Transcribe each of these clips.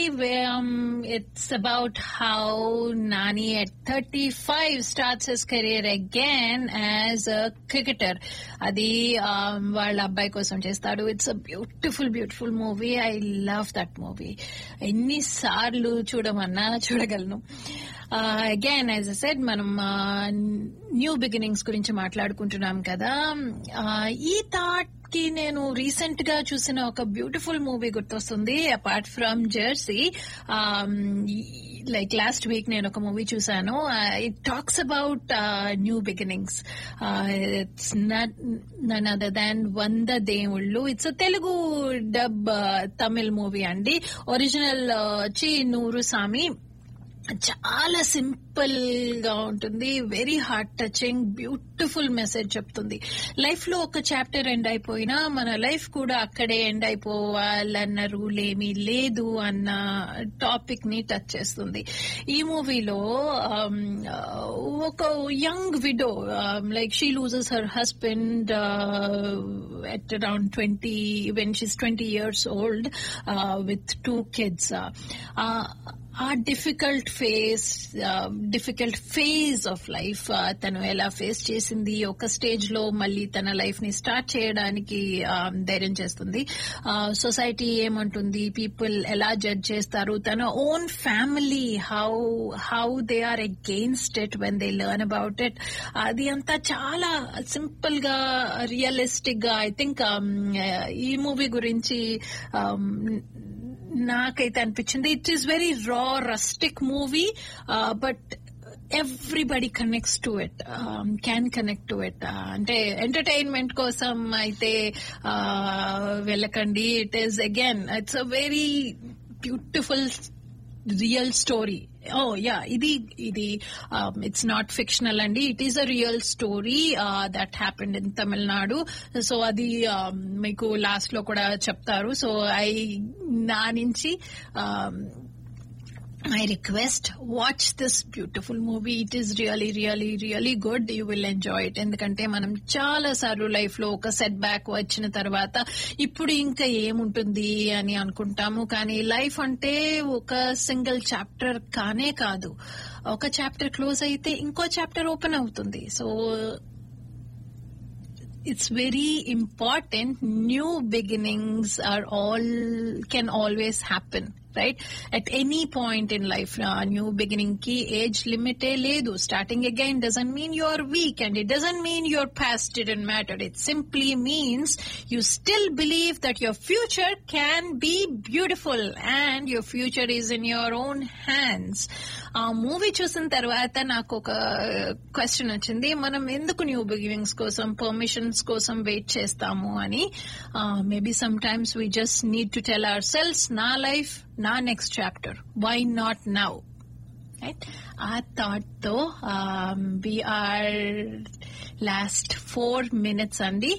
Um, it's about how Nani at 35 starts his career again as a cricketer. అది um, వాళ్ళ అబ్బాయి కోసం చేస్తాడు it's a beautiful beautiful movie I love that movie ఎన్నిసార్లు చూడమన్నా చూడగలను అగైన్ యాజ్ అ సెడ్ మనం న్యూ బిగినింగ్స్ గురించి మాట్లాడుకుంటున్నాం కదా Uh, ఈ థాట్ కి నేను రీసెంట్ గా చూసిన ఒక బ్యూటిఫుల్ మూవీ గుర్తొస్తుంది apart from Jersey like last week నేను ఒక మూవీ చూసాను it talks about new beginnings it's none other than Vanda Devullu it's Telugu dub Tamil movie అండి ఒరిజినల్ వచ్చి నూరు సామి చాలా సింపుల్ గా ఉంటుంది very heart touching beautiful message చెప్తుంది లైఫ్ లో ఒక చాప్టర్ ఎండ్ అయిపోయినా మన లైఫ్ కూడా అక్కడే ఎండ్ అయిపోవాలన్న రూల్ ఏమీ లేదు అన్న టాపిక్ ని టచ్ చేస్తుంది ఈ మూవీలో ఒక young widow like she loses her husband at around 20 when she's 20 years old uh, with two kids uh, uh, a difficult face difficult phase of life తను ఎలా ఫేస్ చేసింది ఒక స్టేజ్ లో మళ్ళీ తన లైఫ్ ని స్టార్ట్ చేయడానికి ధైర్యం చేస్తుంది సొసైటీ ఏమంటుంది పీపుల్ ఎలా జడ్జ్ చేస్తారు తన own family how how they are against it when they learn about it అది అంతా చాలా సింపుల్ గా రియలిస్టిక్ గా ఐ థింక్ ఈ మూవీ గురించి నాకైతే అనిపించింది it is very raw rustic movie but everybody connects to it can connect to it అంటే ఎంటర్టైన్మెంట్ కోసం అయితే వెళ్ళకండి it is again it's a very beautiful real story oh yeah ఇది ఇది ఇట్స్ నాట్ ఫిక్షనల్ అండి it is a real story that happened in Tamil Nadu so అది మీకు last లో కూడా చెప్తారు సో ఐ నా నుంచి my request watch this beautiful movie it is really really really good you will enjoy it ఎందుకంటే మనం చాలా సార్లు లైఫ్ లో ఒక సెట్ బ్యాక్ వచ్చిన తర్వాత ఇప్పుడు ఇంకా ఏముంటుంది అని అనుకుంటాము కానీ లైఫ్ అంటే ఒక సింగిల్ చాప్టర్ కానే కాదు ఒక చాప్టర్ క్లోజ్ అయితే ఇంకో చాప్టర్ ఓపెన్ అవుతుంది so it's very important new beginnings are all can always happen right at any point in life uh, new beginning ki age limit e ledu starting again doesn't mean you're weak and it doesn't mean your past didn't matter it simply means you still believe that your future can be beautiful and your future is in your own hands ఆ movie చూసిన తర్వాత నాకు ఒక question వచ్చింది మనం ఎందుకు new beginnings కోసం permissions కోసం వెయిట్ చేస్తాము అని maybe sometimes we just need to tell ourselves నా లైఫ్ నా next chapter why not now right ఆ థాట్ తో ఆర్ లాస్ట్ ఫోర్ మినిట్స్ అండి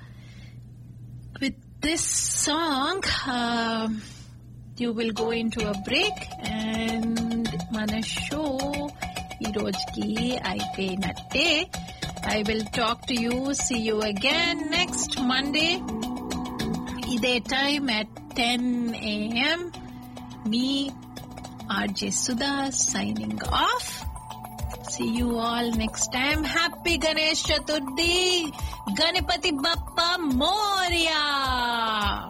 with this song you will go into a break and మన show ఈ రోజుకి అయిపోయినట్టే I will talk to you see you again next Monday ఇదే time at ten AM మీ RJ Sudha signing off See you all next time. Happy Ganesh Chaturthi. Ganapati Bappa Moria.